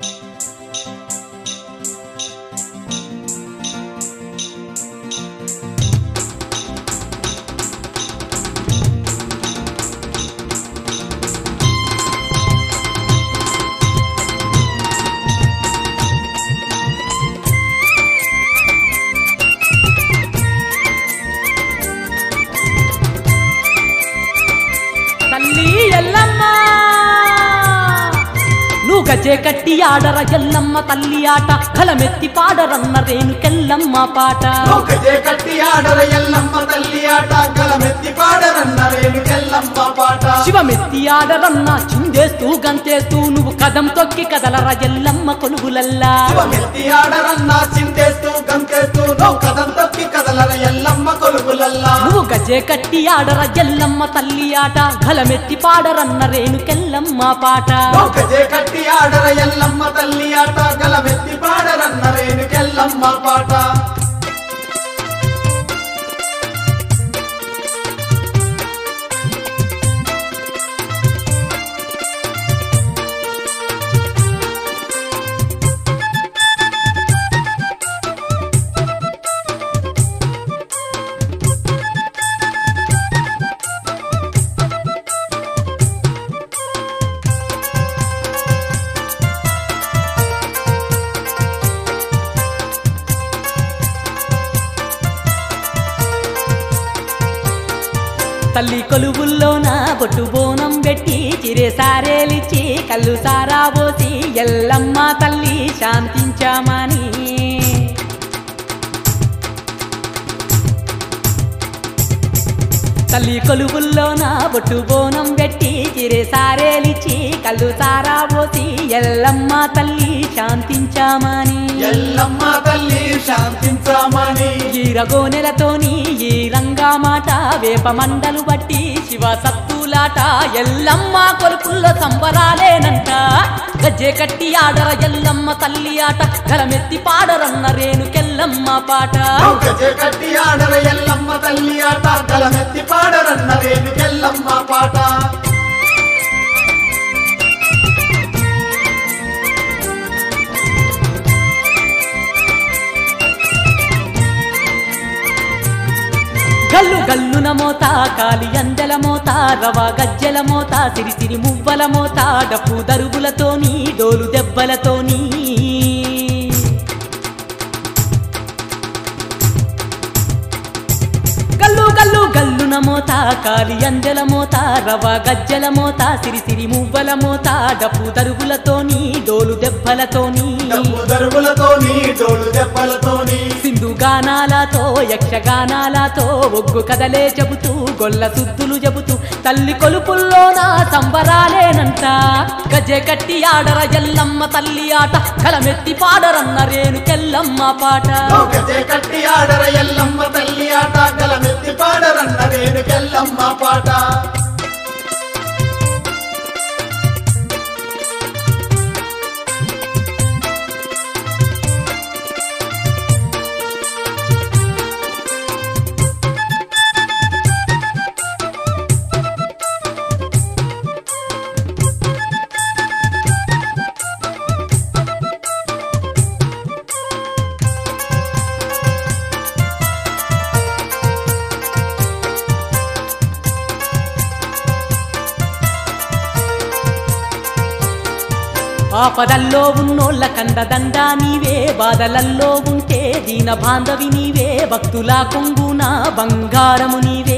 తల్లి ఎల్లమ్మ నువ్వు గజే కట్టి ఆడర ఎల్లమ్మ తల్లి ఆట కలమెత్తి పాడరన్న రేణుకెల్లమ్మ పాట ఒకటే కట్టి ఆడర ఎల్లమ్మ తల్లి ఆట కలమెత్తి పాడరన్న రేణుకెల్లమ్మ పాట శివమెత్తి ఆడరన్న చిందేస్తూ గంతేస్తూ నువ్వు కదం తొక్కి కదలర ఎల్లమ్మ కొలుగులల్లా శివమెత్తి ఆడరన్న చింతేస్తూ గంతేస్తూ నో కథం తప్పి కదలర ఎల్లమ్మ కొలుపులల్లా నువ్వు గజే కట్టి ఆడర ఎల్లమ్మ తల్లి ఆట కలమెత్తి పాడరన్న రేణుకెల్లమ్మ పాట ఒకటే కట్టి ఆడర ఎల్లమ్మ తల్లి ఆట కలమెత్తి పాడరన్న రేణుకెల్లమ్మ పాట తల్లి కొలువుల్లోన బొట్టు బోనం పెట్టి చిరే సారేలిచ్చి కళ్ళు సారా పోసి ఎల్లమ్మ తల్లి శాంతించామని తల్లి కొలువుల్లోన బొట్టు బోనం పెట్టి చిరే సారేలిచ్చి కళ్ళు సారా పోసి ఎల్లమ్మ తల్లి శాంతించామని ఎల్లమ్మ తల్లి శాంతించమని ఈ రగోనెలతోని ఈ రంగా మాట వేప మండలు బట్టి శివ సత్తులాట ఎల్లమ్మ కొలుపుల్లో సంబరాలేనంట గజ్జె కట్టి ఆడర ఎల్లమ్మ తల్లి ఆట గలమెత్తి పాడరన్న రేణుకెల్లమ్మ పాట ఒకటే కట్టి ఆడర ఎల్లమ్మ తల్లి ఆట కలమెత్తి పాడరన్న రేణుకెల్లమ్మ పాట గల్లు గల్లున మోత కాలి అందెల మోత రవ గజ్జెల మోత సిరి సిరి మువ్వల మోత డప్పు దరువులతోని డోలు దెబ్బలతోని గల్లు గల్లు గల్లున మోత కాలి అందెల మోత రవ గజ్జెల మోత సిరి సిరి మువ్వల మోత డప్పు దరువులతోని డోలు దెబ్బలతోని డబ్బు దరువులతోని డోలు దెబ్బలతోని సింధు గానాలతో యక్షగానాలతో ఒగ్గు కథలే చెబుతూ గొల్ల సుద్దులు చెబుతూ తల్లి కొలుపుల్లోన సంబరాలేనంట గజె కట్టి ఆడర ఎల్లమ్మ తల్లి ఆట కలమెత్తి పాడరన్న రేణుకెల్లమ్మ పాట ఒకటే కట్టి ఆడర ఎల్లమ్మ తల్లి ఆట కలమెత్తి పాడరన్న రేణుకెల్లమ్మ పాట ఆపదల్లో ఉన్నోళ్ళ కందదండ నీవే బాధలల్లో ఉంటే దీన బాంధవి నీవే భక్తుల కొంగున బంగారము నీవే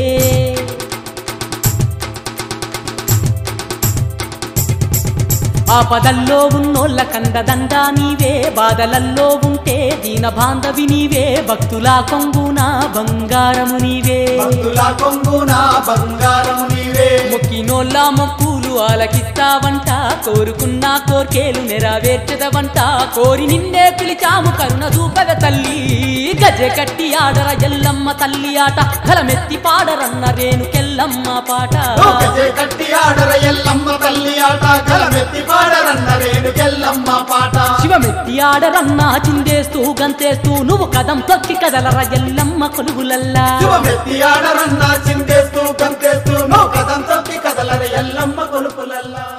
ఆపదల్లో ఉన్నోళ్ళ కందదండ నీవే బాధలల్లో ఉంటే దీన బాంధవి నీవే భక్తుల కొంగున బంగారము నీవే భక్తుల కొంగున బంగారము నీవే మొక్కినోళ్ళ మొక్కులు ఆలకిస్తావంట కోరుకున్న కోర్కేలు నెరవేర్చదవంట కోరి నిన్నే పిలిచాము కరుణ చూపగ తల్లి గజె కట్టి ఆడర ఎల్లమ్మ తల్లి ఆట కలమెత్తి పాడరన్న రేణుకెల్లమ్మ పాట ఒకటే కట్టి ఆడర ఎల్లమ్మ తల్లి ఆట కలమెత్తి పాడరన్న రేణుకెల్లమ్మ పాట శివమెత్తి ఆడరన్న చిందేస్తూ గంతేస్తూ నువ్వు కదం తొక్కి కదలర ఎల్లమ్మ కొలుగులల్లా శివమెత్తి ఆడరన్న చింతేస్తూ కంతేస్తూ నో కథం తప్పి కదలర ఎల్లమ్మ కొలుపులల్లా